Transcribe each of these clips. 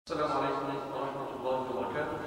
السلام عليكم ورحمة الله وبركاته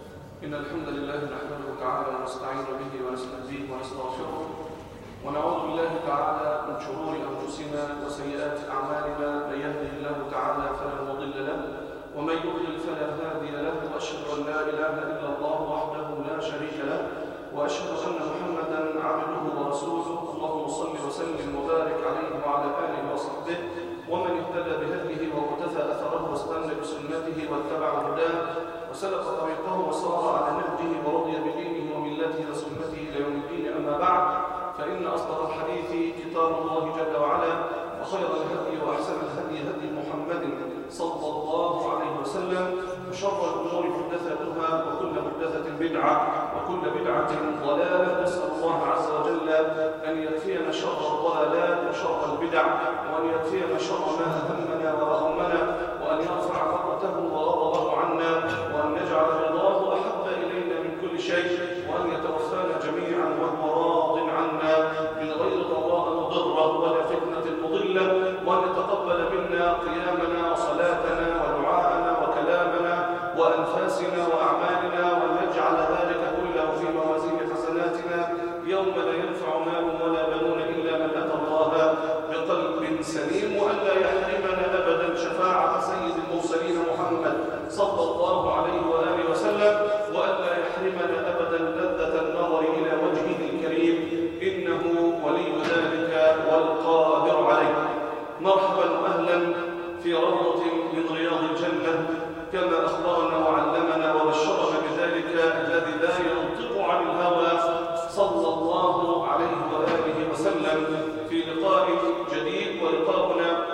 إن الحمد لله نحمده تعالى ونستعين به ونستهديه ونستغفره ونعوذ بالله تعالى من شرور أنفسنا وسيئات أعمالنا من يهده الله تعالى فلا مضل له ومن يضلل فلا هادي له وأشهد أن لا إله إلا الله وحده لا شريك له وأشهد أن محمدا عبده ورسوله اللهم صل وسلم وبارك عليه وعلى آله وصحبه ومن اهتدى بهديه واقتفى أثره واستنى بسنته واتبع هداه وسلك طريقه وصار على نهجه ورضي بدينه وملته وسنته إلى يوم الدين أما بعد فإن أصدق الحديث كتاب الله جل وعلا وخير الهدي وأحسن الهدي هدي محمد صلى الله عليه وسلم وشر الأمور محدثاتها وكل محدثة بدعة وكل بدعة ضلالة نسأل الله عز وجل أن يكفينا شر الضلالات وشر البدع وأن يكفينا شر ما أهمنا وأغمنا وأن يرفع فقرته وغضبه عنا وأن نجعل رضاه أحب إلينا من كل شيء وأن يتوفانا جميعا وهو راض عنا من غير ضراء مضرة ولا فتنة مضلة وأن يتقبل منا قيامنا وصلاتنا ودعاءنا وكلامنا وأنفاسنا وأعمالنا وأن يجعل ذلك كله في موازين حسناتنا يوم لا ينفع مال ولا بنون إلا من أتى الله بقلب سليم وأن لا يحرمنا أبدا شفاعة سيد المرسلين محمد صلى الله عليه وآله وسلم وأن لا يحرمنا أبدا لذة النظر إلى وجهه الكريم إنه ولي ذلك والقادر عليه مرحبا وأهلا في روضة من رياض الجنة كما أخبرنا وعلمنا وبشرنا بذلك الذي لا ينطق عن الهوى صلى الله عليه وآله وسلم في لقاء جديد ولقاؤنا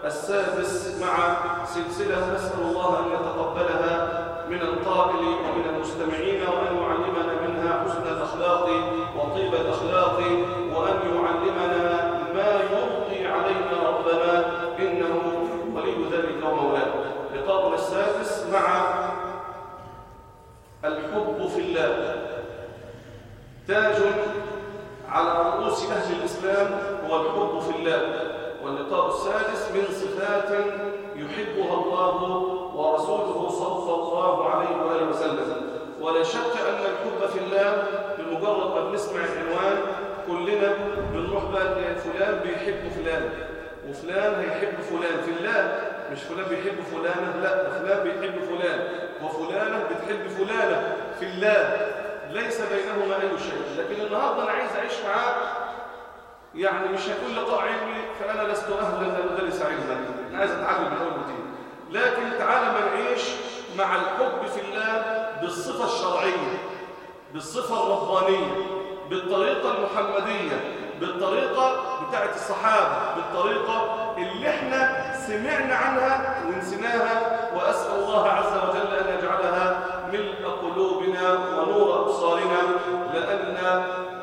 السادس مع سلسلة نسأل الله أن يتقبلها من القائل ومن المستمعين وأن يعلمنا منها حسن الأخلاق وطيب الأخلاق وأن يعلمنا ما يرضي علينا ربنا إنه ولي ذلك ومولاه لقاؤنا السادس مع الحب في الله تاج على رؤوس أهل الإسلام هو الحب في الله واللقاء السادس من صفات يحبها الله ورسوله صلى الله عليه وآله وسلم ولا شك أن الحب في الله بمجرد ما بنسمع العنوان كلنا بنروح بقى فلان بيحب فلان وفلان هيحب فلان في الله مش فلان بيحب فلانة لا فلان بيحب فلان وفلانة بتحب فلانة في الله ليس بينهما أي شيء لكن النهاردة أنا عايز أعيش معاك يعني مش هيكون لقاء علمي فأنا لست أهلا لأدرس علما أنا عايز أتعلم من أول وجديد لكن تعالى ما نعيش مع الحب في الله بالصفة الشرعية بالصفة الربانية بالطريقة المحمدية بالطريقة بتاعت الصحابة بالطريقة اللي احنا سمعنا عنها ونسيناها وأسأل الله عز وجل أن يجعلها ملء قلوبنا ونور أبصارنا لأن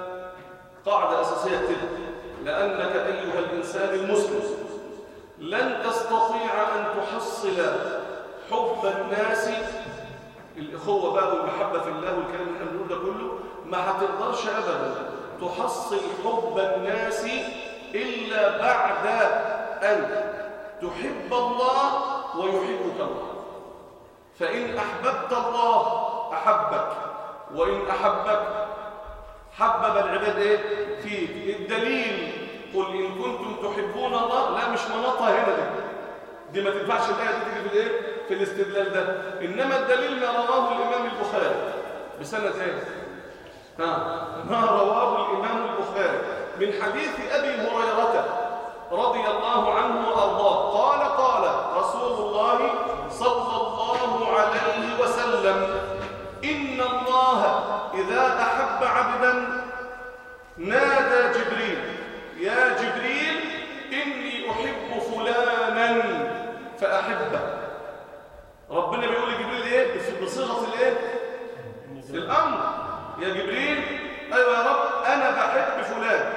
قاعدة أساسية كده لأنك أيها الإنسان المسلم لن تستطيع أن تحصل حب الناس الإخوة بقى والمحبة في الله والكلام اللي احنا بنقول ده كله ما هتقدرش أبدا تحصل حب الناس إلا بعد أن تحب الله ويحبك الله فإن أحببت الله أحبك وإن أحبك حبب العباد إيه؟ فيك الدليل قل إن كنتم تحبون الله لا مش مناطة هنا دي دي ما تنفعش الآية دي تيجي في الإيه؟ في الاستدلال ده إنما الدليل ما رواه الإمام البخاري بسنة إيه؟ ها ما رواه الإمام البخاري من حديث أبي هريرة رضي الله عنه وأرضاه قال قال رسول الله صلى الله عليه وسلم إن الله إذا أحب عبدا نادى جبريل يا جبريل إني أحب فلانا فأحبه ربنا بيقول لجبريل إيه بصيغة الإيه الأمر يا جبريل أيوة يا رب أنا بحب فلان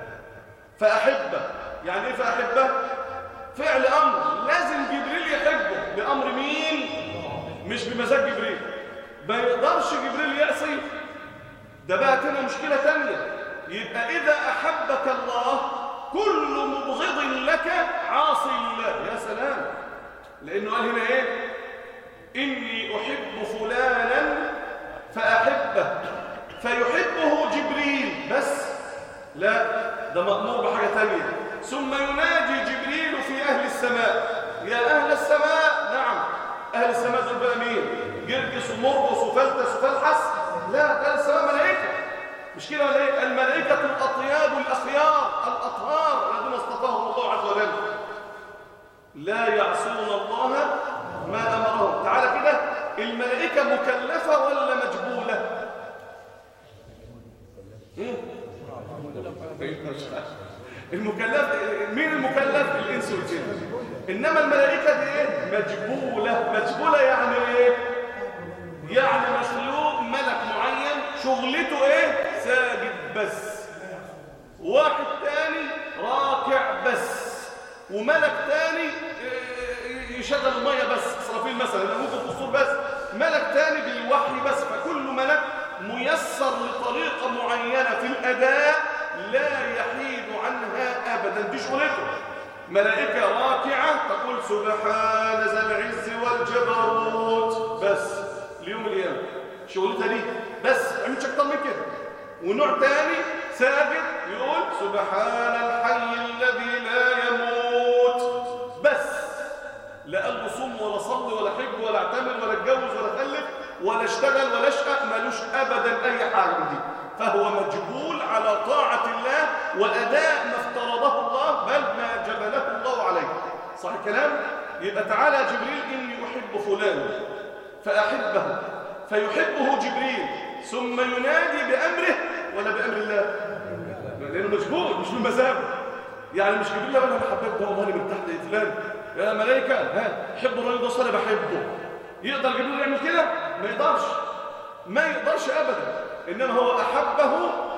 فأحبه يعني إيه فأحبه فعل أمر لازم جبريل يحبه بأمر مين مش بمزاج جبريل ما يقدرش جبريل يعصي ده بقى كده مشكلة تانية يبقى إذا أحبك الله كل مبغض لك عاصي لله يا سلام لأنه قال هنا إيه إني أحب فلانا فأحبه فيحبه جبريل بس لا ده مأمور بحاجة تانية ثم ينادي جبريل في أهل السماء يا أهل السماء نعم أهل السماء دول بقى مين جرجس ومرقس وفلتس وفلحس لا أهل السماء ملائكة مش كده ولا ايه الملائكة الأطياب الأخيار الأطهار الذين اصطفاهم الله عز وجل لا يعصون الله ما أمرهم تعالى كده الملائكة مكلفة ولا مجبولة المكلف مين المكلف الانس والجن انما الملائكه دي ايه مجبوله مجبوله يعني ايه يعني مخلوق ملك معين شغلته ايه ساجد بس واحد تاني راكع بس وملك تاني يشغل الميه بس اسرافيل مثلا ممكن في الصور بس ملك تاني بالوحي بس فكل ملك ميسر لطريقه معينه في الاداء لا يحيد عنها ابدا دي شغلته ملائكه راكعه تقول سبحان ذا العز والجبروت بس اليوم القيامه شغلتها دي بس مش اكتر من كده ونوع تاني ساجد يقول سبحان الحي الذي لا يموت بس لا قال له صم ولا صلي ولا حج ولا اعتمر ولا اتجوز ولا خلف ولا اشتغل ولا اشقى مالوش ابدا اي حاجه من دي فهو مجبول على طاعه الله واداء ما افترضه الله بل ما جبله الله عليه صح الكلام يبقى تعالى جبريل اني احب فلان فاحبه فيحبه جبريل ثم ينادي بامره ولا بامر الله لانه مجبول مش بمزاجه يعني مش جبريل ولا انا حبيت ده والله من تحت فلان يا ملائكه ها حبوا الراجل ده اصل انا بحبه يقدر جبريل يعمل كده ما يقدرش ما يقدرش ابدا انما هو احبه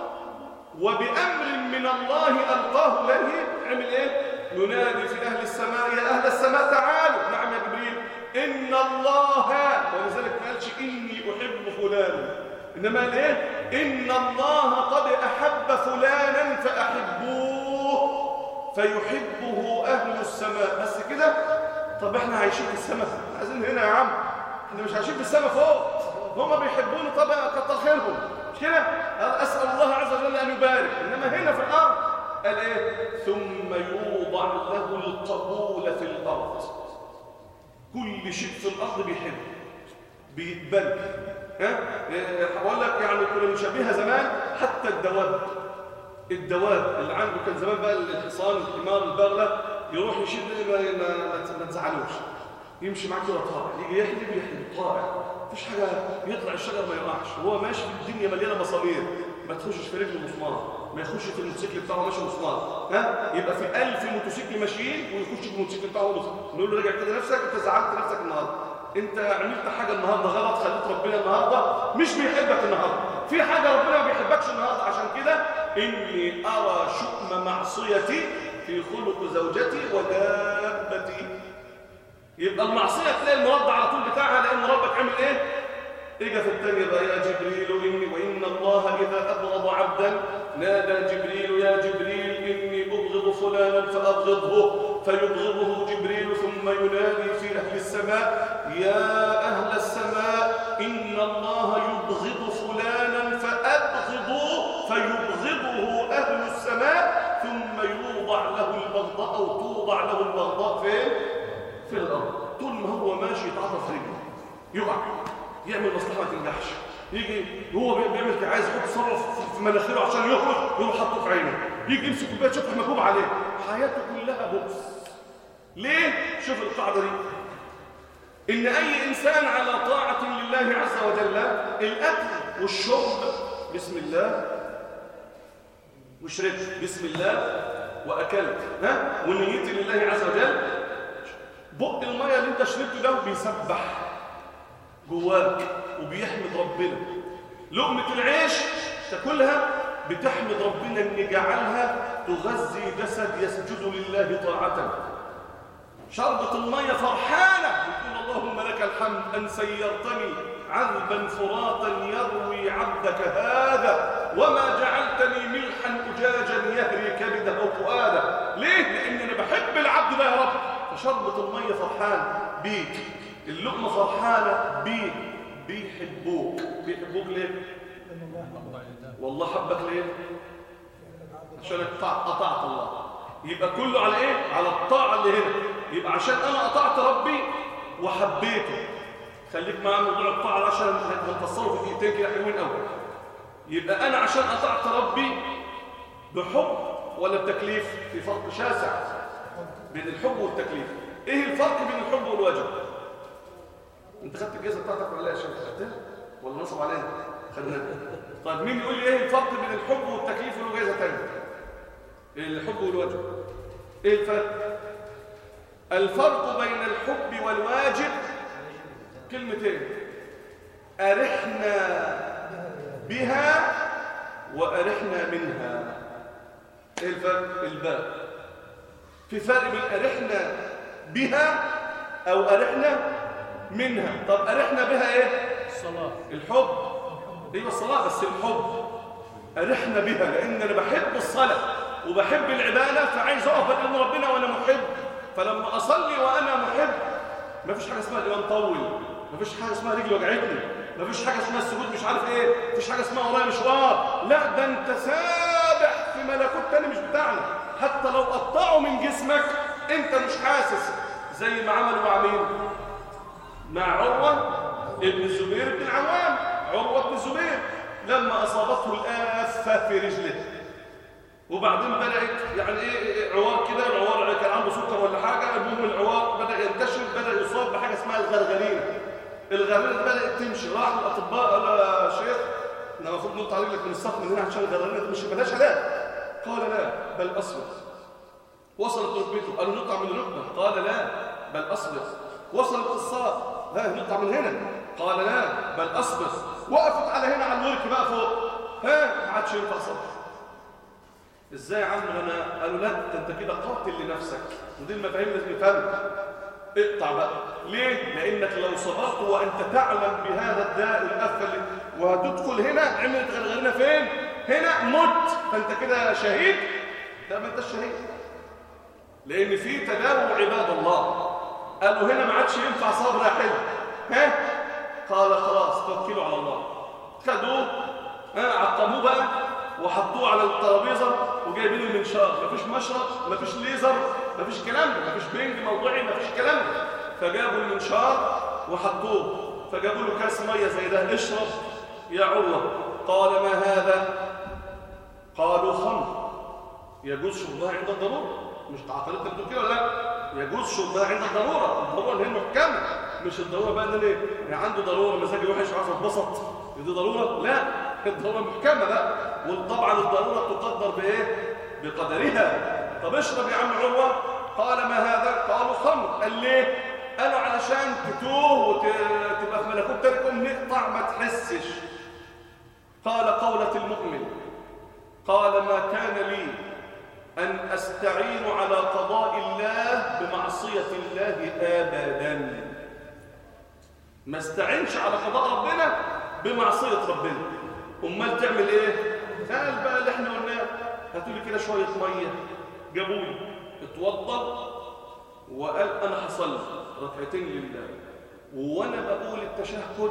وبامر من الله القاه له عمل ايه ينادي في اهل السماء يا اهل السماء تعالوا نعم يا جبريل ان الله ولذلك ما قالش اني احب فلانا انما قال ايه ان الله قد احب فلانا فاحبوه فيحبه اهل السماء بس كده طب احنا عايشين في السماء عايزين هنا يا عم احنا مش عايشين في السماء فوق هم بيحبوني طب كتر خيرهم مش كده اسال الله عز وجل ان يبارك انما هنا في الارض قال ايه ثم يوضع له القبول في الارض كل شيء في الارض بيحب بيتبل ها هقول لك يعني كنا بنشبهها زمان حتى الدواب الدواب اللي عنده كان زمان بقى الحصان الحمار البغله يروح يشد ما, ما, ما تزعلوش يمشي معاك كده طائع يجي يحلب يحلب طائع مفيش حاجه يطلع الشجر ما يقعش وهو ماشي في الدنيا مليانه مسامير ما تخشش في رجله مسمار ما يخش في الموتوسيكل بتاعه ماشي مسمار ها يبقى في 1000 موتوسيكل ماشيين ويخش في الموتوسيكل بتاعه مسمار نقول له راجع كده نفسك انت زعلت نفسك النهارده انت عملت حاجه النهارده غلط خليت ربنا النهارده مش بيحبك النهارده في حاجه ربنا ما بيحبكش النهارده عشان كده اني ارى شؤم معصيتي في خلق زوجتي ودابتي يبقى المعصيه تلاقي المرد على طول بتاعها لان ربك عمل ايه اجا في الثانيه بقى يا جبريل اني وان الله اذا ابغض عبدا نادى جبريل يا جبريل اني ابغض فلانا فابغضه فيبغضه جبريل ثم ينادي في اهل السماء يا اهل السماء ان الله يبغض فلانا فابغضوه فيبغضه اهل السماء ثم يوضع له البغضاء او توضع له البغضاء فين في الارض طول ما هو ماشي يتعطف رجله يقع يعمل مصلحه ما تنجحش يجي هو بيعمل كده عايز يحط صرف في مناخيره عشان يخرج يروح حاطه في عينه يجي يمسك كوبايه شطح مكوب عليه حياته كلها بؤس ليه شوف القاعده دي ان اي انسان على طاعه لله عز وجل الاكل والشرب بسم الله وشربت بسم الله واكلت ها ونيتي لله عز وجل بق الميه اللي انت شربته ده بيسبح جواك وبيحمد ربنا لقمة العيش تاكلها بتحمد ربنا ان جعلها تغذي جسد يسجد لله طاعة شربة المية فرحانة يقول اللهم لك الحمد أن سيرتني عذبا فراتا يروي عبدك هذا وما جعلتني ملحا أجاجا يهري كبده أو فؤاده ليه؟ لأن أنا بحب العبد ده يا رب فشربة المية فرحان بيك اللقمة فرحانة بيك بيحبوك بيحبوك ليه والله حبك ليه عشان قطعت الله يبقى كله على ايه على الطاعة اللي هنا يبقى عشان انا قطعت ربي وحبيته خليك معايا موضوع الطاعة عشان هنفصله في دقيقتين كده حلوين قوي يبقى انا عشان قطعت ربي بحب ولا بتكليف في فرق شاسع بين الحب والتكليف ايه الفرق بين الحب والواجب انت خدت الجائزه بتاعتك ولا لا يا شباب خدتها ولا نصب علينا خدناها طيب مين يقول لي ايه الفرق بين الحب والتكليف وله جائزه ثانيه الحب والواجب ايه الفرق الفرق بين الحب والواجب كلمتين أرحنا بها وأرحنا منها ايه الفرق الباء في فرق بين أرحنا بها أو أرحنا منها طب أرحنا بها ايه الصلاة الحب ايوه الصلاة بس الحب أرحنا بها لأن أنا بحب الصلاة وبحب العبادة فعايز أقف بين ربنا وأنا محب فلما أصلي وأنا محب ما فيش حاجة اسمها الإمام طول ما فيش حاجة اسمها رجل وجعتني ما فيش حاجة اسمها السجود مش عارف إيه ما فيش حاجة اسمها ورايا مشوار لا ده أنت سابح في ملكوت تاني مش بتاعنا حتى لو قطعوا من جسمك أنت مش حاسس زي ما عملوا مع مين مع عروة ابن الزبير بن العوام عروة بن الزبير لما أصابته الآفة في رجله وبعدين بدأت يعني ايه عوار كده العوار كان عنده سكر ولا حاجة المهم العوار بدأ ينتشر بدأ يصاب بحاجة اسمها الغرغرينة الغرغرينة بدأت تمشي راح الأطباء قال يا شيخ احنا المفروض نقطع رجلك من السقف من هنا عشان الغرغرينة تمشي بلاش لا قال لا بل أصبر وصلت ركبته قالوا نقطع من الركبة قال لا بل أصبر وصلت الصاق لا نقطع من هنا قال لا بل أصبر وقفت على هنا على الورك بقى فوق ها ما عادش ينفع صبر ازاي يا عم انا قالوا لا ده انت كده قاتل لنفسك ودي المفاهيم لازم نفهمها اقطع بقى ليه لانك لو صبرت وانت تعلم بهذا الداء الافل وهتدخل هنا عملت غرغرنا فين هنا مت فانت كده شهيد لا ما انت شهيد لان في تداوم عباد الله قالوا هنا ما عادش ينفع صبر يا حلو ها قال خلاص توكلوا على الله خدوه ها عقموه بقى وحطوه على الترابيزه وجايبين المنشار مفيش مشرط مفيش ليزر مفيش كلام ده مفيش بنج موضوعي مفيش كلام ده فجابوا المنشار وحطوه فجابوا له كاس ميه زي ده اشرب يا عروه قال ما هذا قالوا خمر يجوز شربها عند الضروره مش تعقلت بتقول كده ولا لا يجوز شربها عند الضروره الضروره اللي هي المحكمه مش الضروره بقى ان ايه يعني عنده ضروره مزاجي وحش وعايز اتبسط دي ضروره لا الضروره محكمه بقى وطبعا الضروره تقدر بايه بقدرها طب اشرب يا عم عروه قال ما هذا قالوا خمر قال ليه قالوا علشان تتوه وتبقى في ملكوت تاني نقطع ما تحسش قال قولة المؤمن قال ما كان لي أن أستعين على قضاء الله بمعصية الله أبدا ما استعينش على قضاء ربنا بمعصية ربنا أمال تعمل إيه؟ قال بقى اللي احنا قلناه هاتوا لي كده شوية مية جابوا لي اتوضى وقال أنا هصلي ركعتين لله وأنا بقول التشهد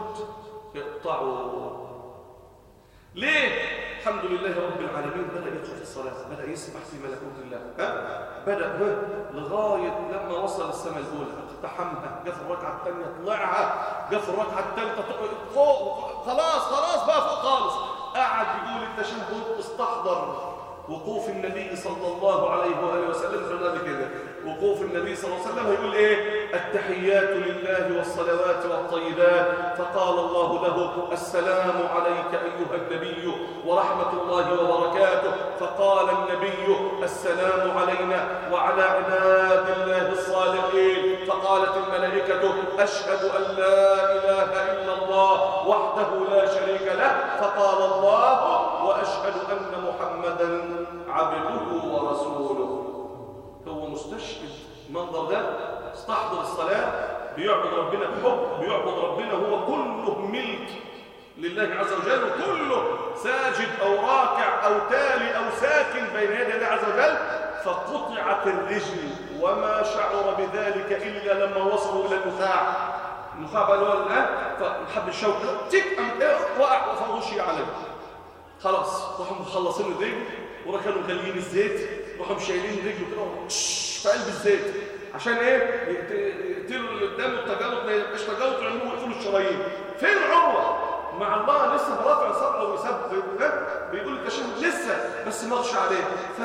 اقطعوا ليه؟ الحمد لله رب العالمين بدأ يدخل في الصلاة بدأ يسبح في ملكوت الله ها؟ بدأ ها؟ لغاية لما وصل السماء الأولى اقتحمها جاء في الركعة الثانية طلعها جاء في الركعة الثالثة فوق خلاص خلاص بقى فوق خالص قعد يقول التشهد استحضر وقوف النبي صلى الله عليه وآله وسلم خلال كده وقوف النبي صلى الله عليه وسلم هيقول ايه التحيات لله والصلوات والطيبات فقال الله له السلام عليك أيها النبي ورحمة الله وبركاته فقال النبي السلام علينا وعلى عباد الله الصالحين فقالت الملائكة أشهد أن لا إله إلا الله وحده لا شريك له فقال الله وأشهد أن محمدا عبده ورسوله هو مستشهد المنظر ده استحضر الصلاة بيعبد ربنا بحب بيعبد ربنا هو كله ملك لله عز وجل وكله ساجد أو راكع أو تالي أو ساكن بين يدي الله عز وجل فقطعت الرجل وما شعر بذلك إلا لما وصلوا إلى النخاع النخاع بقى اللي هو فحب الشوكه تك قام إيه؟ وقع فغشي عليه خلاص راحوا مخلصين الرجل ورا كانوا مغليين الزيت راحوا شايلين رجله كده في قلب الزيت عشان ايه يقتلوا الدم والتجلط ما يبقاش تجلط ويعملوا يقفلوا الشرايين فين عروه مع الله لسه برافع صدره ويسبب بيقول التشهد لسه بس ما عليه ف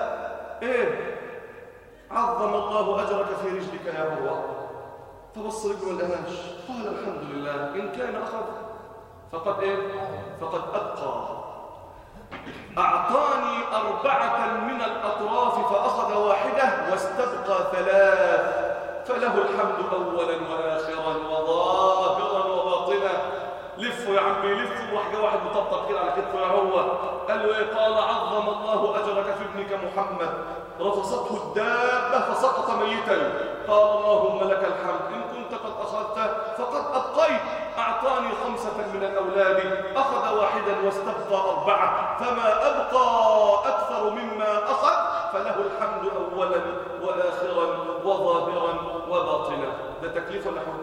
ايه عظم الله اجرك في رجلك يا عروه فبص رجله ما لقاهاش قال الحمد لله ان كان اخذ فقد ايه فقد ابقى أعطاني أربعة من الأطراف فأخذ واحدة واستبقى ثلاث فله الحمد أولا وآخرا وظاهرا وباطنا لفوا يا عمي لفوا راح جه واحد مطبطب كده على كتفه يا هو قال له ايه قال عظم الله اجرك في ابنك محمد رفصته الدابه فسقط ميتا قال اللهم لك الحمد ان كنت قد اخذت فقد ابقيت اعطاني خمسه من الاولاد اخذ واحدا واستبقى اربعه فما ابقى اكثر مما اخذ فله الحمد اولا واخرا وظاهرا وباطنا ده تكليف ولا حكم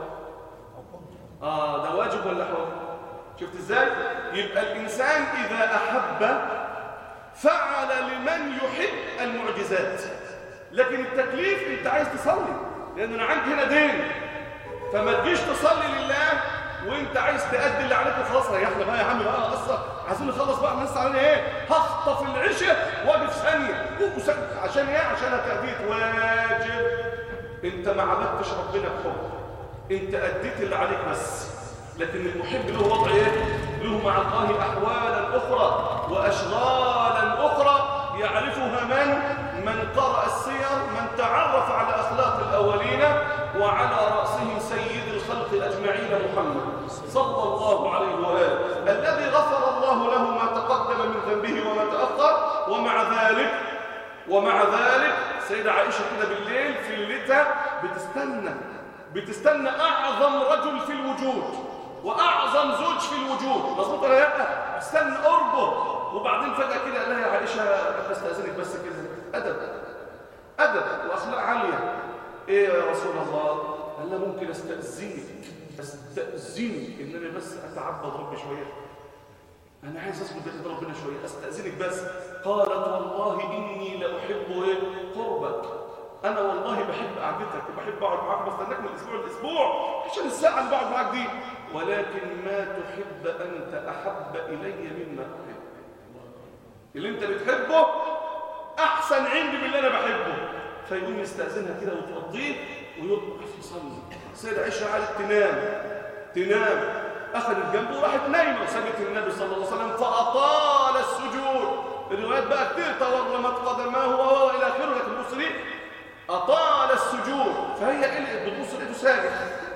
اه ده واجب ولا حكم شفت ازاي يبقى الانسان اذا احب فعل لمن يحب المعجزات لكن التكليف انت عايز تصلي لان انا عندي هنا دين فما تجيش تصلي لله وانت عايز تأدي اللي عليك وخلاص ريحنا بقى يا عم بقى قصه عايزين نخلص بقى الناس علينا ايه هخطف العشاء واقف ثانيه عشان ايه عشان تأديت واجب انت ما عبدتش ربنا بحب انت اديت اللي عليك بس لكن المحب له وضع ايه له مع الله احوالا اخرى واشغالا اخرى يعرفها من من قرأ السير من تعرف على اخلاق الاولين وعلى راسهم سيد الخلق اجمعين محمد صلى الله عليه واله الذي غفر الله له ما تقدم من ذنبه وما تاخر ومع ذلك ومع ذلك سيدة عائشة كده بالليل في الليلة بتستنى بتستنى أعظم رجل في الوجود وأعظم زوج في الوجود مظبوط ولا لا استنى قربه وبعدين فجأة كده قال لها يا عائشة بستأذنك بس كده أدب أدب وأخلاق عالية إيه يا رسول الله قال لها ممكن أستأذنك أستأذنك إن أنا بس أتعبد ربي شوية أنا عايز أسكن بيت ربنا شوية أستأذنك بس قالت والله إني لأحب إيه قربك أنا والله بحب قعدتك وبحب أقعد معاك بستناك من الأسبوع للأسبوع عشان الساعة اللي بقعد معاك دي ولكن ما تحب أنت أحب إلي مما أحب اللي أنت بتحبه أحسن عندي من اللي أنا بحبه فيقوم يستأذنها كده وتقضيه ويقف يصلي سيدة عائشة قالت تنام تنام أخذت جنبه وراحت نايمة وسابت النبي صلى الله عليه وسلم فأطال السجود الروايات بقى كتير تورمت قدماه وهو إلى آخره لكن بص ليه أطال السجود فهي قلقت بتبص لقيته ساجد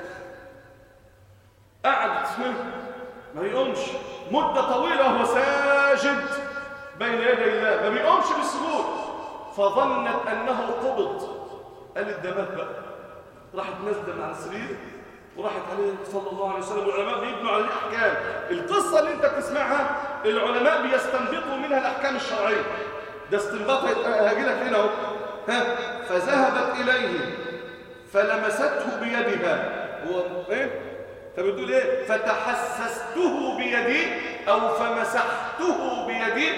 قعد ما يقومش مدة طويلة وهو ساجد بين يدي الله ما بيقومش بالسجود فظنت أنه قبض قالت ده مات بقى راحت نازله من على السرير وراحت عليه صلى الله عليه وسلم العلماء بيبنوا عليه احكام القصه اللي انت بتسمعها العلماء بيستنبطوا منها الاحكام الشرعيه ده استنباط هاجي لك هنا اهو ها فذهبت اليه فلمسته بيدها هو ايه فبتقول ايه فتحسسته بيدي او فمسحته بيدي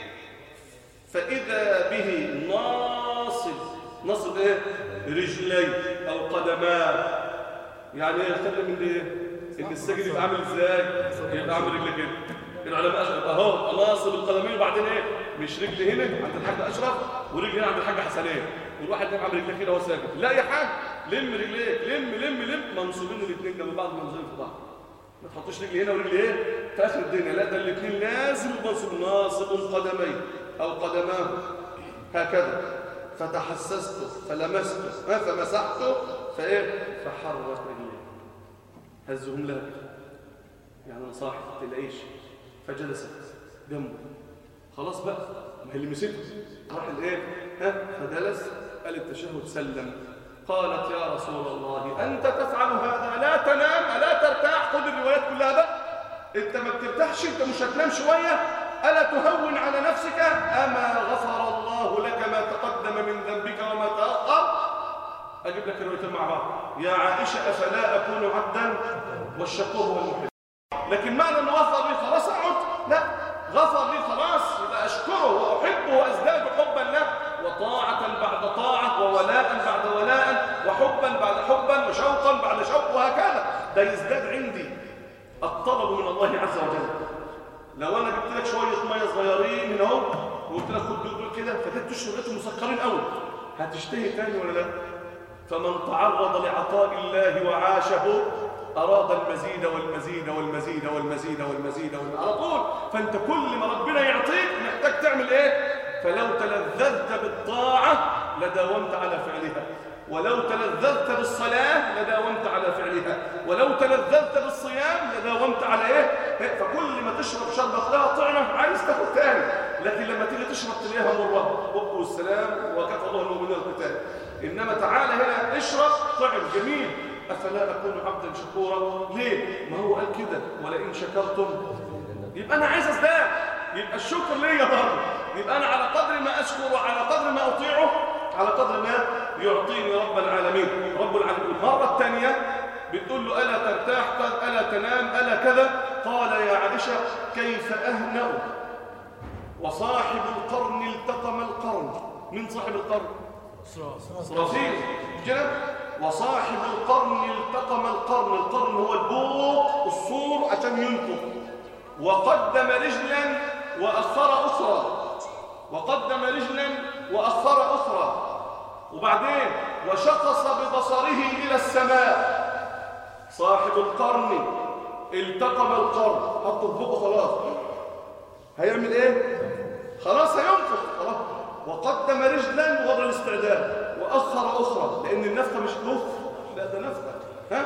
فاذا به ناصب نصب ايه رجلي او قدماه يعني ايه خلي من ايه ان السجن يبقى عامل ازاي يبقى عامل رجل كده العلماء اشرف اهو ناصب القدمين وبعدين ايه مش رجل هنا عند الحاج اشرف ورجل هنا عند الحاج حسنين والواحد ده عامل رجله كده وهو ساكت لا يا حاج لم رجليك لم لم لم منصوبين الاثنين جنب بعض منظورين في بعض ما تحطش رجل هنا ورجل ايه في اخر الدنيا لا ده الاثنين لازم منصوب ناصب قدمي او قدماه هكذا فتحسسته فلمسته فمسحته فايه فحرك رجليه هزهم لها يعني انا صاحي تلاقيش فجلست جنبه خلاص بقى ما هي اللي مسكته راح الايه ها فجلس قال التشهد سلم قالت يا رسول الله انت تفعل هذا لا تنام الا ترتاح خد الروايات كلها بقى انت ما بترتاحش انت مش هتنام شويه الا تهون على نفسك اما غفر الله لك ما تقدم من ذنبك وما تاخر اجيب لك الروايتين مع بعض يا عائشه افلا اكون عبدا والشكور هو المحب لكن معنى انه غفر لي خلاص اقعد لا غفر لي خلاص يبقى اشكره واحبه وازداد حبا له وطاعه بعد طاعه وولاء بعد ولاء وحبا بعد حبا وشوقا بعد شوق وهكذا ده يزداد عندي الطلب من الله عز وجل لو انا جبت لك شويه ميه صغيرين هنا اهو وقلت لك خد دول كده فجبت تشرب لقيتهم مسكرين قوي هتشتهي تاني ولا لا فمن تعرض لعطاء الله وعاشه أراد المزيد والمزيد والمزيد والمزيد والمزيد على طول فأنت كل ما ربنا يعطيك محتاج تعمل إيه فلو تلذذت بالطاعة لداومت على فعلها ولو تلذذت بالصلاة لداومت على فعلها ولو تلذذت بالصيام لداومت على ايه فكل ما تشرب شربة لها طعمة عايز تاخد تاني لكن لما تيجي تشرب تلاقيها مرة بق والسلام وكفى الله المؤمنين القتال انما تعالى هنا اشرب طعم جميل افلا اكون عبدا شكورا ليه ما هو قال كده ولئن شكرتم يبقى انا عايز ازداد يبقى الشكر ليا برضه يبقى انا على قدر ما اشكر وعلى قدر ما اطيعه على قدر ما يعطيني رب العالمين رب العالمين المرة الثانية بتقول له ألا ترتاح قال ألا تنام ألا كذا قال يا عائشة كيف أهنأ وصاحب القرن التقم القرن من صاحب القرن صرافيل كده وصاحب القرن التقم القرن القرن هو البوق الصور عشان ينطق وقدم رجلا وأخر أخرى وقدم رجلا وأخر أخرى وبعدين وشخص ببصره إلى السماء صاحب القرن التقم القرن حطه في بقه خلاص هيعمل ايه خلاص هينفخ خلاص وقدم رجلا وضع الاستعداد واخر اخرى لان النفخه مش نفخ لا ده نفخه ها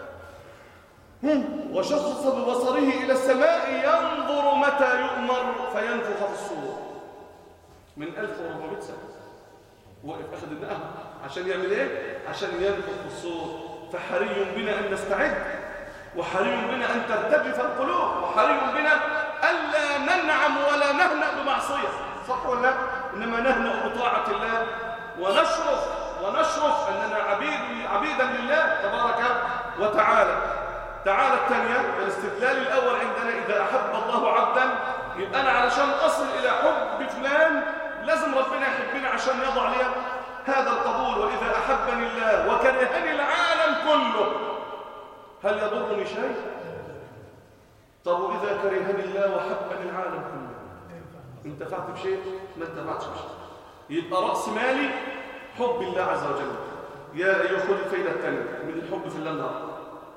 وشخص ببصره الى السماء ينظر متى يؤمر فينفخ في الصور من 1400 سنه وقف اخذ النقم عشان يعمل ايه عشان ينفخ في الصور فحري بنا ان نستعد وحري بنا ان ترتجف القلوب وحري بنا الا ننعم ولا نهنأ بمعصيه صح ولا لا انما نهنأ بطاعه الله ونشرف ونشرف اننا عبيد عبيدا لله تبارك وتعالى تعالى الثانيه الاستدلال الاول عندنا اذا احب الله عبدا يبقى انا علشان اصل الى حب فلان لازم ربنا يحبني عشان يضع لي هذا القبول وإذا أحبني الله وكرهني العالم كله هل يضرني شيء؟ طب وإذا كرهني الله وحبني العالم كله انتفعت بشيء؟ ما انتفعتش بشيء يبقى رأس مالي حب الله عز وجل يا أيها خذ الفايدة الثانية من الحب في الله النهار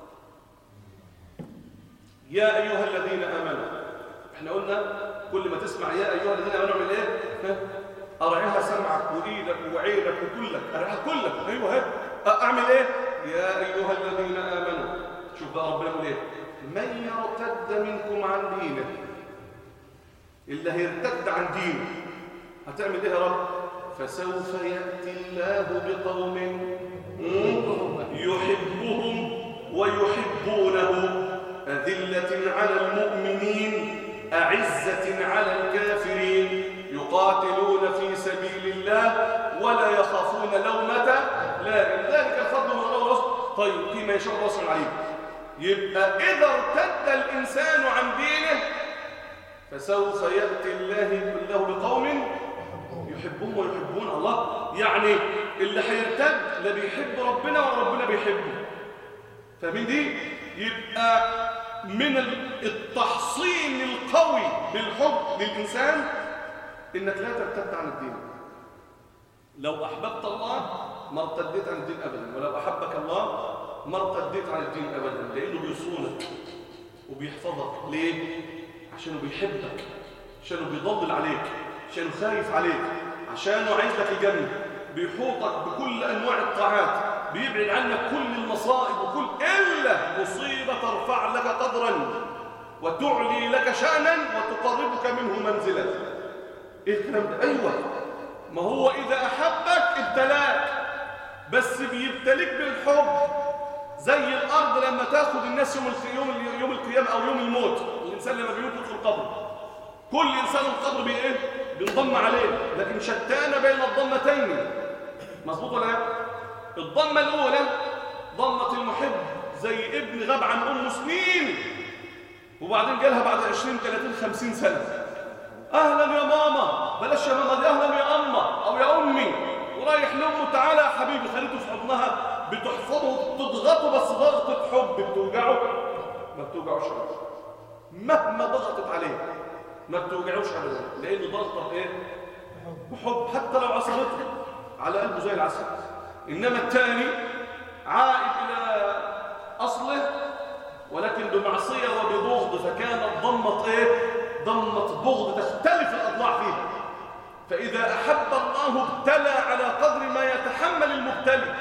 يا أيها الذين آمنوا احنا قلنا كل ما تسمع يا أيها الذين آمنوا من ايه؟ أرعيها سمعك وإيدك وعينك وكلك أرعيها كلك أيوة هيك أعمل إيه؟ يا أيها الذين آمنوا شوف بقى ربنا يقول إيه؟ من يرتد منكم عن دينه اللي هيرتد عن دينه هتعمل إيه يا رب؟ فسوف يأتي الله بقوم يحبهم ويحبونه أذلة على المؤمنين أعزة على الكافرين يقاتلون في سبيل الله ولا يخافون لومة لائم ذلك الفضل من الله ورسوله طيب فيما يشاء الله سبحانه عليه يبقى إذا ارتد الإنسان عن دينه فسوف يأتي الله الله بقوم يحبهم ويحبون الله يعني اللي هيرتد لا بيحب ربنا ولا ربنا بيحبه فمن دي يبقى من التحصين القوي بالحب للإنسان إنك لا ترتد عن الدين لو أحببت الله ما ارتديت عن الدين أبدا ولو أحبك الله ما ارتديت عن الدين أبدا لأنه بيصونك وبيحفظك ليه؟ عشانه بيحبك عشانه بيضلل عليك عشانه خايف عليك عشانه عايز لك الجنة بيحوطك بكل أنواع الطاعات بيبعد عنك كل المصائب وكل إلا مصيبة ترفع لك قدرا وتعلي لك شأنا وتقربك منه منزلا ايه الكلام ده ايوه ما هو اذا احبك ابتلاك بس بيبتليك بالحب زي الارض لما تاخد الناس يوم يوم يوم القيامه او يوم الموت الانسان لما بيموت في القبر كل انسان القبر بي ايه بينضم عليه لكن شتان بين الضمتين مظبوط ولا لا الضمة الأولى ضمة المحب زي ابن غاب عن أمه سنين وبعدين جالها بعد 20 30 50 سنة أهلا يا ماما بلاش يا ماما دي أهلا يا أما أو يا أمي ورايح لأمه تعالى يا حبيبي خليته في حضنها بتحفظه تضغطه بس ضغطة حب بتوجعه ما بتوجعوش أبدا مهما ضغطت عليه ما بتوجعوش أبدا لأنه ضغطة إيه؟ بحب حتى لو عصبته على قلبه زي العسل إنما الثاني عائد إلى أصله ولكن بمعصية وببغض فكانت ضمة إيه؟ ضمة بغض تختلف الأضلاع فيها فإذا أحب الله ابتلى على قدر ما يتحمل المبتلي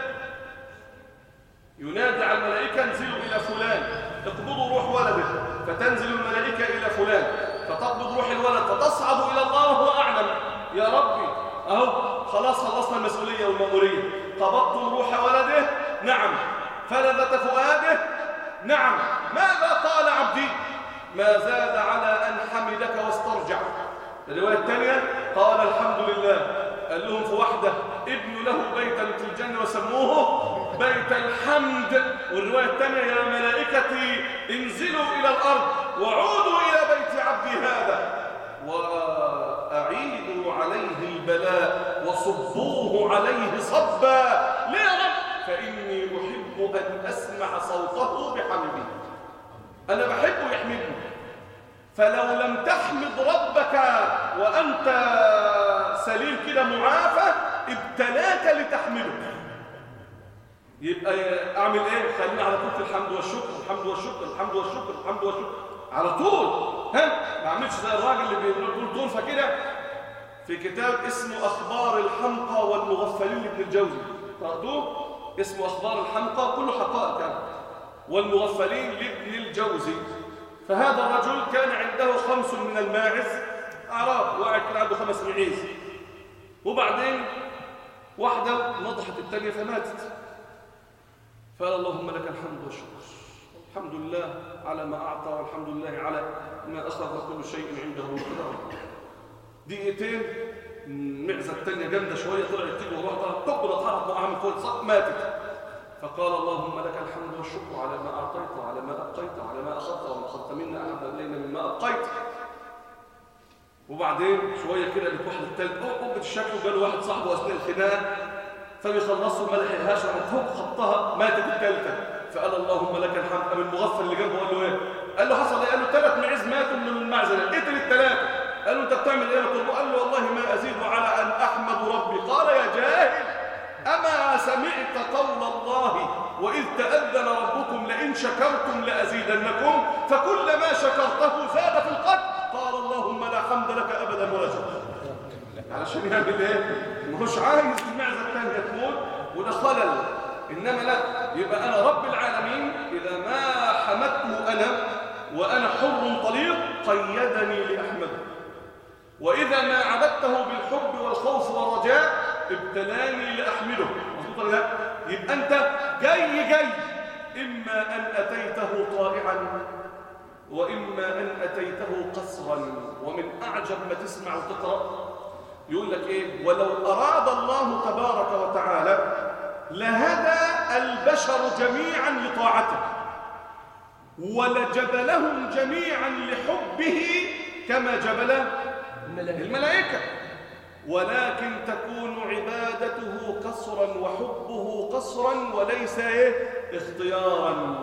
ينادي على الملائكة انزلوا إلى فلان اقبضوا روح ولده فتنزل الملائكة إلى فلان فتقبض روح الولد فتصعد إلى الله وهو أعلم يا ربي أهو خلاص خلصنا المسؤولية والمأمورية قبضتم روح ولده نعم فلذة فؤاده نعم ماذا قال عبدي ما زاد على أن حمدك واسترجع الرواية الثانية قال الحمد لله قال لهم في واحدة ابن له بيتا في الجنة وسموه بيت الحمد والرواية الثانية يا ملائكتي انزلوا إلى الأرض وعودوا إلى بيت عبدي هذا وأعيدوا عليه البلاء وصبوه عليه صبا ليه رب فإني أحب أن أسمع صوته بحمده أنا بحبه يحمدني فلو لم تحمد ربك وأنت سليم كده معافى ابتلاك لتحمده يبقى أعمل إيه؟ خلينا على طول في الحمد والشكر الحمد والشكر الحمد والشكر الحمد والشكر على طول ها ما اعملش زي الراجل اللي بيقول طرفه كده في كتاب اسمه أخبار الحمقى والمغفلين لابن الجوزي قرأتوه؟ اسمه أخبار الحمقى كله حقائق يعني والمغفلين لابن الجوزي فهذا الرجل كان عنده خمس من الماعز أعراب واحد كان عنده خمس معيز وبعدين واحدة نضحت الثانية فماتت فقال اللهم لك الحمد والشكر الحمد لله على ما أعطى والحمد لله على ما أخذ كل شيء عنده وقدر دقيقتين المعزة الثانية جامدة شوية طلعت تيجي وروحها تقبل اتحرك وقع من فوق صح ماتت فقال اللهم لك الحمد والشكر على ما أعطيت وعلى ما أبقيت وعلى ما أخذت وما أخذت منا أحب إلينا مما أبقيت وبعدين شوية كده لك واحد التالت قبت الشكل وقال واحد صاحبه أثناء الخناق فبيخلصوا ما لحقهاش راحت فوق خطها ماتت الثالثة فقال اللهم لك الحمد قام المغفل اللي جنبه قال له ايه؟ قال له حصل ايه؟ قال له ثلاث معز ماتوا من المعزله قتل الثلاثه قال له انت بتعمل ايه؟ قال له والله ما ازيد على ان احمد ربي قال يا جاهل أما سمعت قول الله وإذ تأذن ربكم لئن شكرتم لأزيدنكم فكلما شكرته زاد في القتل قال اللهم لا حمد لك أبدا ولا شكر علشان يعمل ايه؟ مش عايز المعزة الثانية تموت وده خلل إنما لا يبقى أنا رب العالمين إذا ما حمدته أنا وأنا حر طليق قيدني لأحمده وإذا ما عبدته بالحب والخوف والرجاء ابتلاني لأحمله مظبوط ولا لا يبقى أنت جاي جاي إما أن أتيته طائعا وإما أن أتيته قصرا ومن أعجب ما تسمع وتقرأ يقول لك إيه ولو أراد الله تبارك وتعالى لهدى البشر جميعا لطاعته ولجبلهم جميعا لحبه كما جبل الملائكة ولكن تكون عبادته قصرا وحبه قصرا وليس إيه؟ اختيارا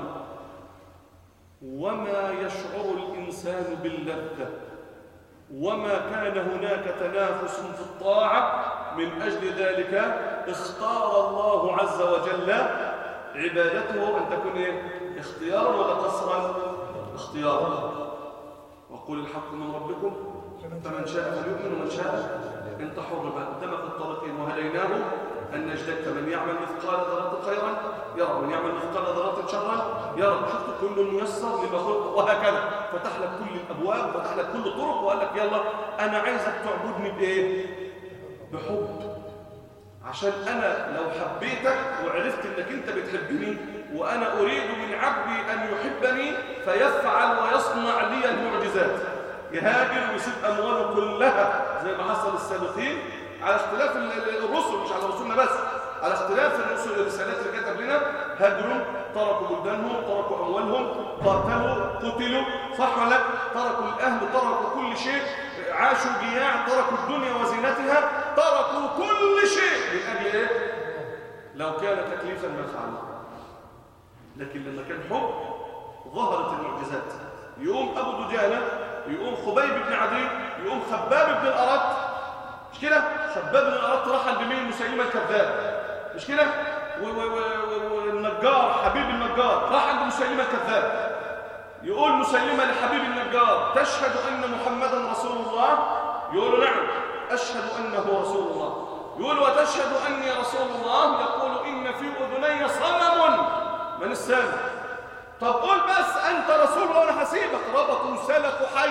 وما يشعر الإنسان باللذة وما كان هناك تنافس في الطاعة من أجل ذلك اختار الله عز وجل عبادته أن تكون إيه؟ اختيارا ولا قصرا اختيارا وقل الحق من ربكم فمن شاء فليؤمن ومن شاء انت حر بقى قدامك الطريقين وهديناه أن نجدك من يعمل مثقال ذرة خيرا يرى من يعمل مثقال ذرة شرا يرى شفت كل ميسر لما خلق وهكذا فتح لك كل الأبواب فتح لك كل الطرق وقال لك يلا أنا عايزك تعبدني بإيه بحب عشان أنا لو حبيتك وعرفت أنك أنت بتحبني وأنا أريد من عبدي أن يحبني فيفعل ويصنع لي المعجزات يهاجر ويسيب أمواله كلها زي ما حصل السابقين على اختلاف الرسل مش على رسولنا بس على اختلاف الرسالات اللي كتب لنا هاجروا تركوا بلدانهم تركوا اموالهم قاتلوا قتلوا صح ولا لا؟ تركوا الاهل تركوا كل شيء عاشوا جياع تركوا الدنيا وزينتها تركوا كل شيء من اجل ايه لو كان تكليفا ما فعلوا لكن لما كان حب ظهرت المعجزات يقوم ابو دجانه يقوم خبيب بن عدي يقوم خباب بن الارت مش كده خباب بن الارت رحل بمين مسيلمه الكذاب مش كده والنجار حبيب النجار راح عند مسيلمه الكذاب يقول مسيلمه لحبيب النجار تشهد ان محمدا رسول الله يقول نعم اشهد انه رسول الله يقول وتشهد اني رسول الله يقول ان في اذني صنم من السامع طب قول بس انت رسول وانا هسيبك ربطوا سلك حي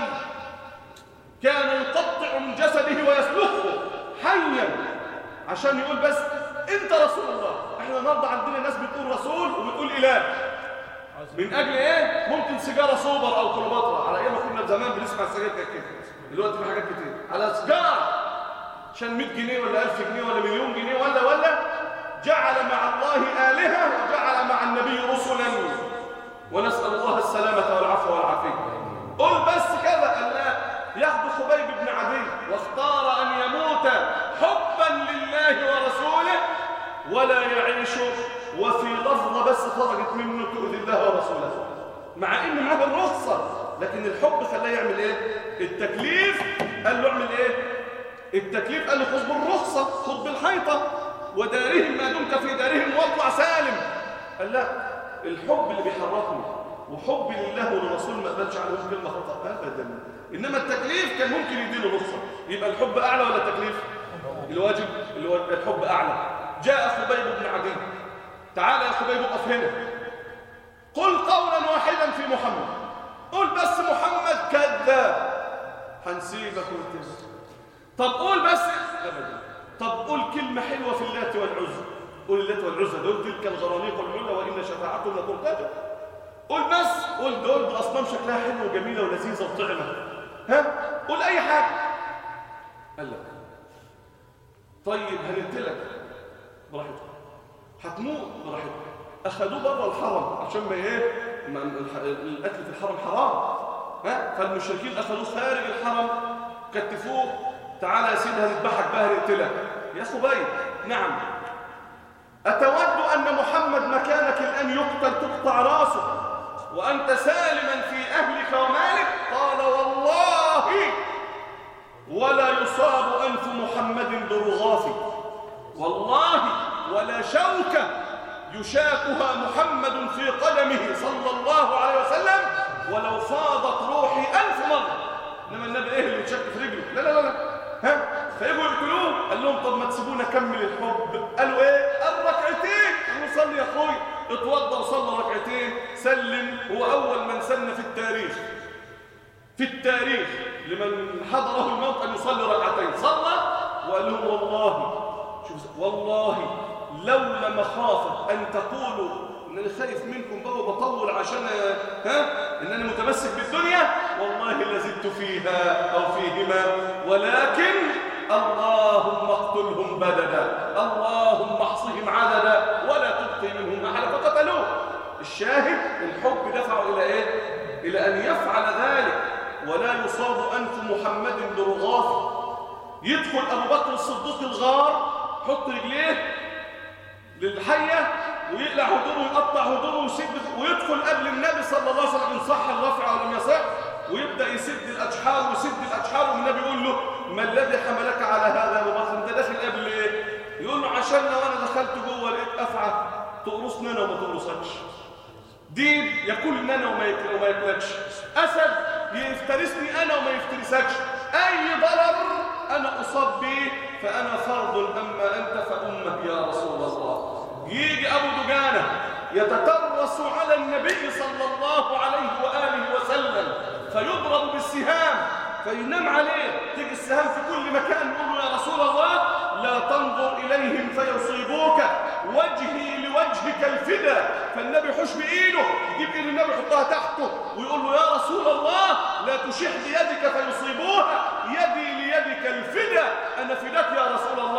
كان يقطع من جسده ويسلخه حيا عشان يقول بس انت رسول الله احنا النهارده عندنا ناس بتقول رسول وبتقول اله من اجل ايه ممكن سيجاره سوبر او كليوباترا على ايام كنا زمان بنسمع السجاير كده دلوقتي في حاجات كتير على سيجاره عشان 100 جنيه ولا 1000 جنيه ولا مليون جنيه ولا ولا جعل مع الله آلهة وجعل مع النبي رسلا ونسأل الله السلامة والعفو والعافية قل بس كذا قال لا ياخذ خبيب بن عدي واختار أن يموت حبا لله ورسوله ولا يعيش وفي لفظة بس خرجت منه تؤذي الله ورسوله مع ان معاه الرخصة لكن الحب خلاه يعمل ايه التكليف قال له اعمل ايه التكليف قال له خذ بالرخصة خذ بالحيطة ودارهم ما دمت في دارهم واطلع سالم قال لا الحب اللي بيحركني وحب لله وللرسول ما قبلش عليهم كلمة خطأ أبدا إنما التكليف كان ممكن يديله رخصة يبقى الحب أعلى ولا التكليف الواجب اللي هو الحب أعلى جاء خبيب بن عدي تعال يا خبيب اقف هنا قل قولا واحدا في محمد قل بس محمد كذاب هنسيبك وتنسى طب قول بس ابدا طب قول كلمه حلوه في اللات والعزى قول اللات والعزى دول تلك الغرانيق العلا وان شفاعتهم لترتجى قول بس قول دول باصنام شكلها حلو وجميله ولذيذه وطعمه ها قول اي حاجه قال لك طيب هنقتلك براحتك هتموت براحتك اخذوه بره الحرم عشان ما ايه ما القتل في الحرم حرام ها فالمشركين اخذوه خارج الحرم كتفوه تعالى يا سيدي هنذبحك بقى هنقتلك يا خبيب نعم اتود ان محمد مكانك الان يقتل تقطع راسه وانت سالما في اهلك ومالك قال والله ولا يصاب انف محمد برغاف والله ولا شوكه يشاكها محمد في قدمه صلى الله عليه وسلم ولو فاضت روحي ألف مرة إنما النبي إيه اللي يتشك في رجله لا لا لا, لا. ها فيجوا يقتلوه قال لهم طب ما تسيبونا كمل الحب قالوا إيه الركعتين قالوا صلي يا أخوي اتوضى وصلى ركعتين سلم هو أول من سن في التاريخ في التاريخ لمن حضره الموت أن يصلي ركعتين صلى وقال لهم والله شوف والله لولا مخافة أن تقولوا إنني خايف منكم بقى وبطول عشان ها إنني متمسك بالدنيا والله لزدت فيها أو فيهما ولكن اللهم اقتلهم بددا اللهم احصهم عددا ولا تبقي منهم أحد فقتلوه الشاهد الحب دفعه إلى إيه؟ إلى أن يفعل ذلك ولا يصاب أنف محمد برغاف يدخل أبو بكر الصديق الغار حط رجليه للحية ويقلع هدومه ويقطع هدومه ويسد ويدخل قبل النبي صلى الله عليه وسلم إن صح الرفع أو لم يصح ويبدأ يسد الأجحار ويسد الأجحار والنبي يقول له ما الذي حملك على هذا يا أبو بكر أنت داخل قبل إيه؟ يقول له عشان لو أنا دخلت جوه لقيت أفعى تقرصني أنا وما تقرصكش ديب ياكلني أنا وما وما ياكلكش أسد يفترسني أنا وما يفترسكش أي ضرر أنا أصاب به فأنا فرض أما أنت فأمه يا رسول الله يجي أبو دجانة يتترس على النبي صلى الله عليه وآله وسلم فيضرب بالسهام فينام عليه تيجي السهام في كل مكان يقول يا رسول الله لا تنظر إليهم فيصيبوك وجهي لوجهك الفدا فالنبي يحش بإيده يجيب إيد النبي يحطها تحته ويقول له يا رسول الله لا تشح بيدك فيصيبوها يدي ليدك الفدا أنا فداك يا رسول الله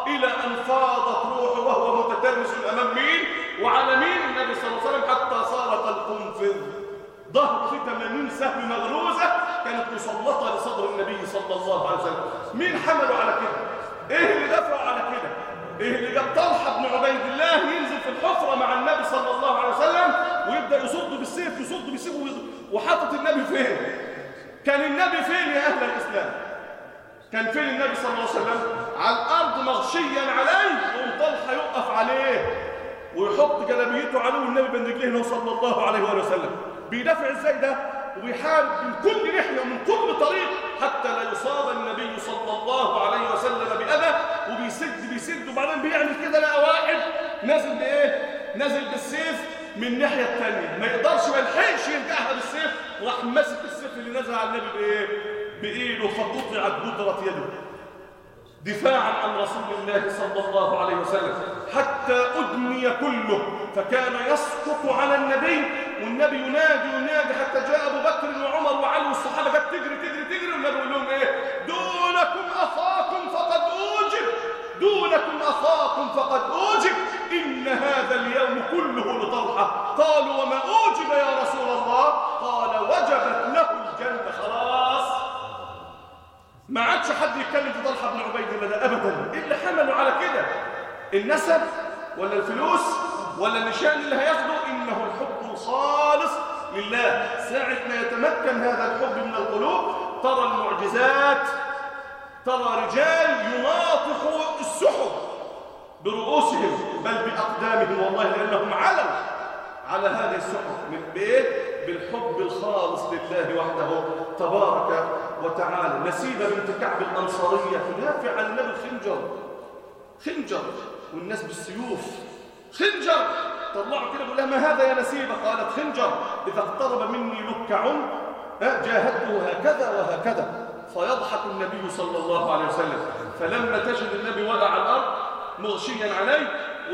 إلى أن فاضت روحه وهو متترس أمام مين وعلى مين النبي صلى الله عليه وسلم حتى صار كالقنفذ ظهر في 80 سهم مغروزة كانت مسلطة لصدر النبي صلى الله عليه وسلم مين حمله على كده ايه اللي دفعه على كده ايه اللي جاب طلحة بن عبيد الله ينزل في الحفرة مع النبي صلى الله عليه وسلم ويبدأ يصد بالسيف يصد بالسيف وحاطط النبي فين كان النبي فين يا أهل الإسلام كان فين النبي صلى الله عليه وسلم على الأرض مغشيا عليه يقوم طلحة يقف عليه ويحط جلابيته عليه والنبي بين رجليه صلى الله عليه وآله وسلم بيدافع ازاي ده وبيحارب من كل ناحيه ومن كل طريق حتى لا يصاب النبي صلى الله عليه وسلم بأذى وبيسد بيسد وبعدين بيعمل كده لقى واحد نازل بايه نازل بالسيف من الناحيه الثانيه ما يقدرش ما يلحقش يرجعها بالسيف راح ماسك السيف اللي نزل على النبي بايه بايده فقطعت بودره يده دفاعا عن رسول الله صلى الله عليه وسلم حتى أدمي كله فكان يسقط على النبي والنبي ينادي ينادي حتى جاء أبو بكر وعمر وعلي والصحابة جت تجري تجري تجري والنبي يقول لهم إيه دونكم أخاكم فقد أوجب دونكم أخاكم فقد أوجب إن هذا اليوم كله لطلحة قالوا وما أوجب يا رسول الله قال وجبت له الجنة خلاص ما عادش حد يتكلم في طلحه بن عبيد الله ده ابدا ايه اللي حمله على كده النسب ولا الفلوس ولا النشان اللي هياخده انه الحب الخالص لله ساعه ما يتمكن هذا الحب من القلوب ترى المعجزات ترى رجال يناطحوا السحب برؤوسهم بل باقدامهم والله لانهم علوا على هذه السحب من بايه بالحب الخالص لله وحده تبارك وتعالى نسيبة بنت كعب الأنصارية تدافع عن النبي خنجر خنجر والناس بالسيوف خنجر طلعوا كده بيقول لها ما هذا يا نسيبة قالت خنجر إذا اقترب مني لكع جاهدته هكذا وهكذا فيضحك النبي صلى الله عليه وسلم فلما تجد النبي وقع على الأرض مغشيا عليه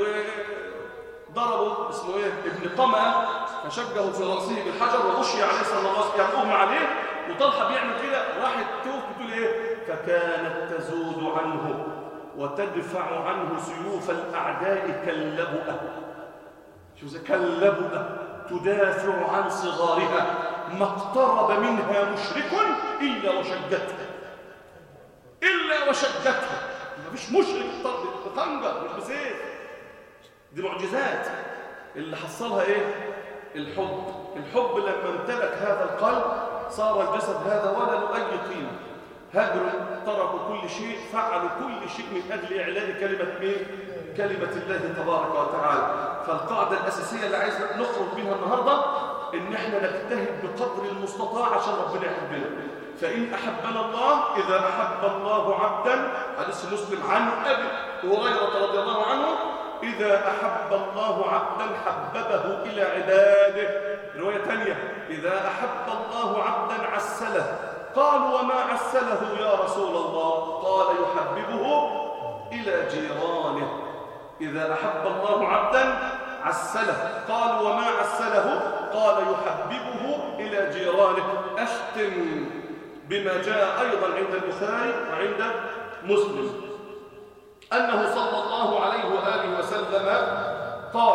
وضربوا اسمه ايه ابن قمأ فشجه في رأسه بالحجر وغشي عليه صلى الله عليه وسلم يقوم عليه وطلحة بيعمل كده راحت توف بتقول ايه فكانت تزود عنه وتدفع عنه سيوف الأعداء كاللبؤة شوف كاللبؤة تدافع عن صغارها ما اقترب منها مشرك إلا وشدته إلا وشدته ما فيش مشرك بخنجر مش بسيف دي معجزات اللي حصلها ايه الحب الحب لما امتلك هذا القلب صار الجسد هذا ولا له اي قيمه هجروا تركوا كل شيء فعلوا كل شيء من اجل اعلاء كلمه مين كلمه الله تبارك وتعالى فالقاعده الاساسيه اللي عايز نخرج منها النهارده ان احنا نجتهد بقدر المستطاع عشان ربنا يحبنا فإن أحبنا الله إذا أحب الله عبدا حديث مسلم عن أبي هريرة رضي الله عنه إذا أحب الله عبدا حببه إلى عباده رواية ثانية إذا أحب الله عبدا عسله قالوا وما عسله يا رسول الله قال يحببه إلى جيرانه إذا أحب الله عبدا عسله قال وما عسله قال يحببه إلى جيرانه أختم بما جاء أيضا عند البخاري وعند مسلم أنه صلى الله عليه وآله وسلم قال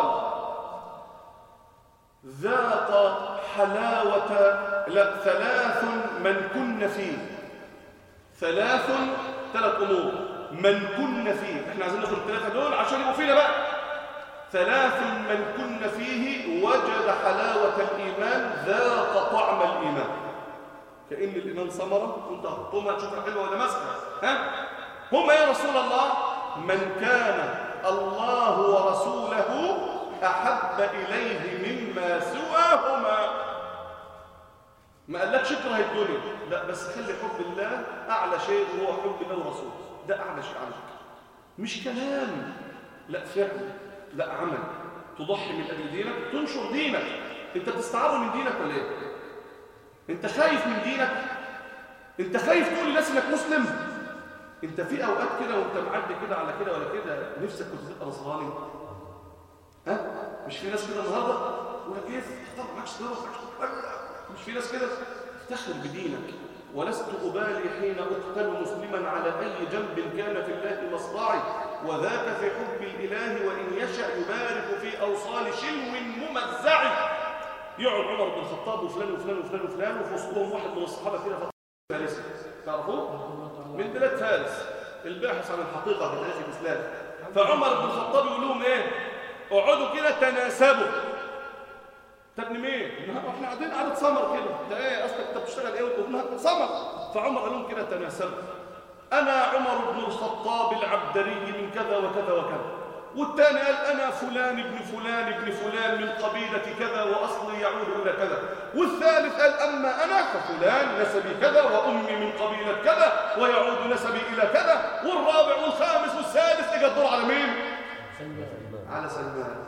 ذاق حلاوة لا ثلاث من كن فيه ثلاث ثلاث أمور من كن فيه احنا عايزين ناخد الثلاثة دول عشان يبقوا فينا بقى ثلاث من كن فيه وجد حلاوة الإيمان ذاق طعم الإيمان كأن الإيمان ثمرة وانت هتطمها تشوفها حلوة ولا مسكة ها هم يا رسول الله من كان الله ورسوله أحب إليه مما سواهما ما قالكش اكره الدنيا لا بس خلي حب الله أعلى شيء وهو حب الله ورسوله ده أعلى شيء على فكرة مش كلام لا فعل لا عمل تضحي من أجل دينك تنشر دينك انت بتستعار من دينك ولا ايه انت خايف من دينك انت خايف تقول للناس انك مسلم انت في اوقات كده وانت معدي كده على كده ولا كده نفسك كنت تبقى نصراني ها مش في ناس كده النهارده ولا كيف اختار معكش ضرب مش في ناس كده افتخر بدينك ولست أبالي حين أقتل مسلما على أي جنب كان في الله مصرعي وذاك في حب الإله وإن يشأ يبارك في أوصال شلو ممزع يقعد عمر بن الخطاب وفلان وفلان وفلان وفلان وفي وسطهم واحد من الصحابة كده فارس تعرفوه؟ من بلاد فارس الباحث عن الحقيقة في تاريخ الإسلام فعمر بن الخطاب يقول لهم إيه؟ اقعدوا كده تناسبوا طب مين؟ احنا قاعدين قعدة سمر كده انت ايه اصلك انت بتشتغل ايه وتقول سمر فعمر قال لهم كده تناسبوا انا عمر بن الخطاب العبدري من كذا وكذا وكذا والثاني قال انا فلان ابن فلان ابن فلان من قبيله كذا واصلي يعود الى كذا والثالث قال اما انا ففلان نسبي كذا وامي من قبيله كذا ويعود نسبي الى كذا والرابع والخامس والسادس اجى الدور على مين على سلمان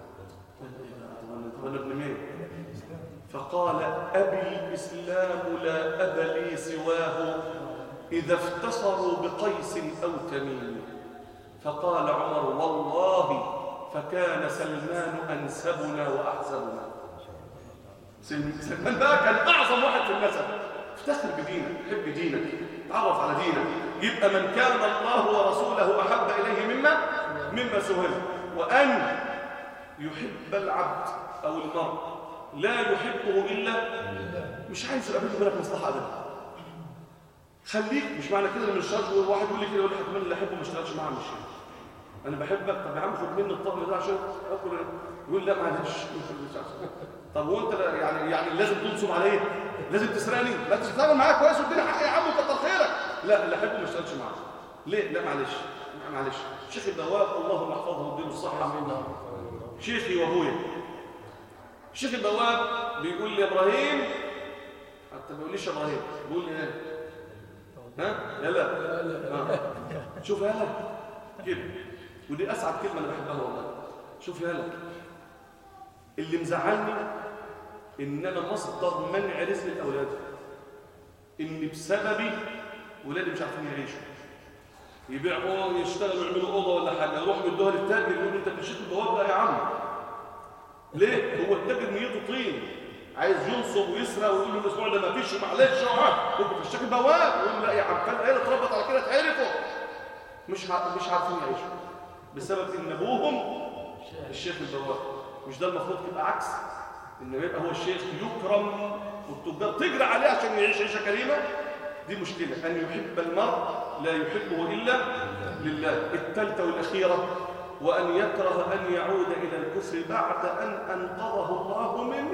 طب ابن مين فقال ابي الاسلام لا اب لي سواه اذا افتخروا بقيس او تميم فقال عمر والله فكان سلمان انسبنا واحسبنا سلمان بقى كان اعظم واحد في النسب افتخر بدينك حب دينك تعرف على دينك يبقى من كان الله ورسوله احب اليه مما مما سهل وان يحب العبد او المرء لا يحبه الا مش عايز يقابله بالك مصلحه ابدا خليك مش معنى كده ان الشرط واحد يقول لي كده يقول لي كمان اللي احبه ما اشتغلش معاه مش انا بحبك طب يا عم خد مني الطقم ده عشان اكل يقول لا معلش طب وانت يعني يعني لازم تنصب عليه لازم تسرقني لا تشتغل معايا كويس واديني حقي يا عم كتر خيرك لا اللي احبه ما اشتغلش معاه ليه لا معلش معلش شيخ الدواب اللهم احفظه واديله الصحه شيخي وابويا الشيخ البواب بيقول لي ابراهيم حتى ما بيقوليش ابراهيم بيقول لي ايه ها يلا آه. شوف يلا كده ودي اسعد كلمه انا بحبها والله شوف يلا اللي مزعلني ان انا مصدر منع رزق الاولاد ان بسببي ولادي مش عارفين يعيشوا يبيعوا يشتغلوا يعملوا اوضه ولا حاجه يروحوا يدوها للتاجر يقول انت مشيت البواب ده يا عم ليه هو التاجر نيته طين عايز ينصب ويسرق ويقول له الاسبوع ده ما فيش معلش اه كنت في الشكل بواب يقول لا يا عم كان العيله اتربط على كده اتعرفوا مش مش عارفين يعيشوا بسبب ان ابوهم الشيخ البواب مش ده المفروض يبقى عكس انه يبقى هو الشيخ يكرم والتجار تجري عليه عشان يعيش عيشه كريمه دي مشكله ان يحب المرء لا يحبه الا لله الثالثه والاخيره وأن يكره أن يعود إلى الكفر بعد أن أنقذه الله منه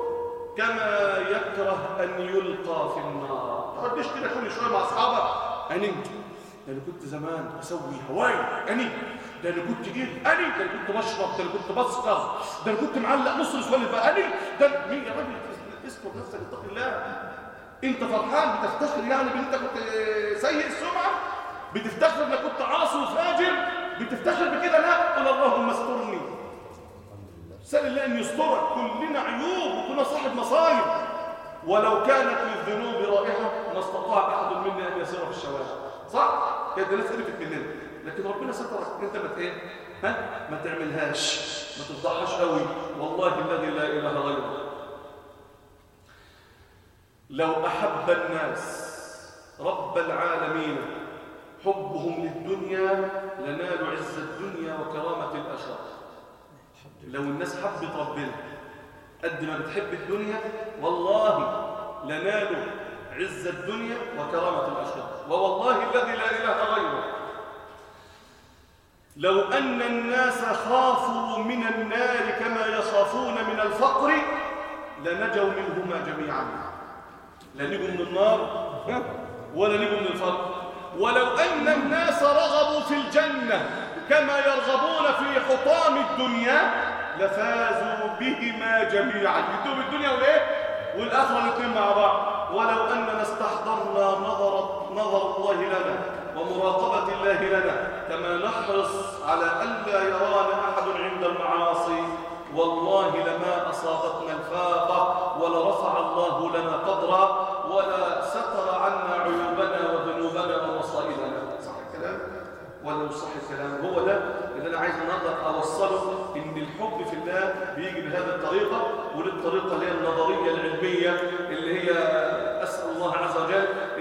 كما يكره أن يلقى في النار تردش كده كل شوية مع أصحابك أني ده أنا كنت زمان أسوي هواي أني ده أنا كنت جيت أني ده أنا كنت بشرب ده أنا كنت بسكر ده أنا كنت معلق نص نسوان بقى أني ده مين يا راجل اسكت نفسك اتق الله أنت فرحان بتفتخر يعني بأن أنت كنت سيء السمعة بتفتخر انك كنت عاصي وفاجر بتفتخر بكده لا قل اللهم استرني سأل الله أن يسترك كلنا عيوب وكنا صاحب مصايب ولو كانت للذنوب رائحة ما استطاع أحد منا أن يسير في الشوارع صح؟ كانت الناس قرفت مننا لكن ربنا سترك أنت ما ايه؟ ها؟ ما تعملهاش ما تفضحهاش قوي والله الذي لا إله غيره لو أحب الناس رب العالمين حبهم للدنيا لنالوا عز الدنيا وكرامة الآخرة لو الناس حبت ربنا قد ما بتحب الدنيا والله لنالوا عز الدنيا وكرامة الآخرة ووالله الذي لا إله غيره لو أن الناس خافوا من النار كما يخافون من الفقر لنجوا منهما جميعا لا نجوا من النار ولا نجوا من الفقر ولو أن الناس رغبوا في الجنة كما يرغبون في حطام الدنيا لفازوا بهما جميعا يدوم الدنيا والايه والآخرة الاثنين مع بعض ولو أننا استحضرنا نظر, نظر الله لنا ومراقبة الله لنا كما نحرص على ألا يرانا أحد عند المعاصي والله لما أصابتنا الفاقة ولرفع الله لنا قدرا ولا ستر عنا عيوبنا وذنوبنا ومصائبنا صح الكلام ولا مش صح الكلام هو ده اللي انا عايز النهارده اوصله ان الحب في الله بيجي بهذه الطريقه وللطريقه اللي هي النظريه العلميه اللي هي اسال الله عز وجل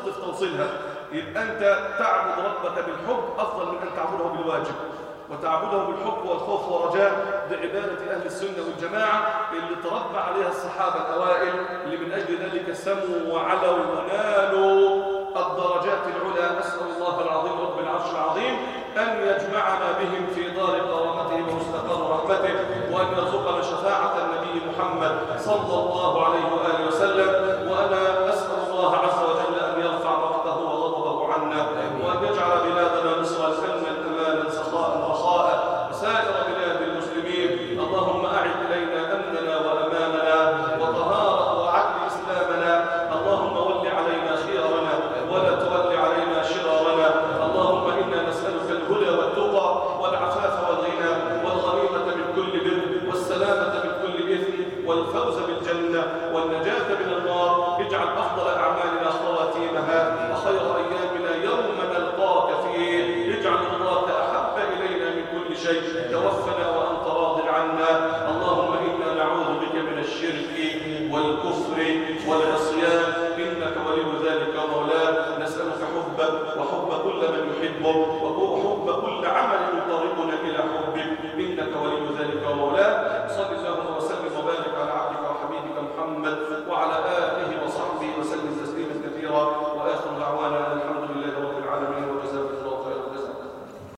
صدقت في توصيلها يبقى أنت تعبد ربك بالحب أفضل من أن تعبده بالواجب وتعبده بالحب والخوف والرجاء بعبادة أهل السنة والجماعة اللي تربى عليها الصحابة الأوائل اللي من أجل ذلك سموا وعلوا ونالوا الدرجات العلى نسأل الله العظيم رب العرش العظيم أن يجمعنا بهم في دار كرامته ومستقر رحمته وأن يرزقنا شفاعة النبي محمد صلى الله عليه وآله وسلم وأنا أسأل الله عز وجل أن يرفع مقته وغضبه عنا وأن يجعل بلادنا مصر سلما أمانا سخاء رخاء وسائر بلاد المسلمين اللهم أعد إلينا أمننا وأماننا وطهارة وعدل إسلامنا اللهم ول علينا خيارنا ولا تول علينا شرارنا اللهم إنا نسألك الهدى والتقى والعفاف والغنى والغنيمة من كل بر والسلامة من كل إثم والفوز بالجنة والنجاة من النار اجعل أفضل أعمالنا خواتيمها وخير أيامنا يوم نلقاك فيه اجعل رضاك أحب إلينا من كل شيء توفنا وأنت راض عنا اللهم إنا نعوذ بك من الشرك والكفر والعصيان إنك ولي ذلك مولاه نسألك حبك وحب كل من يحبك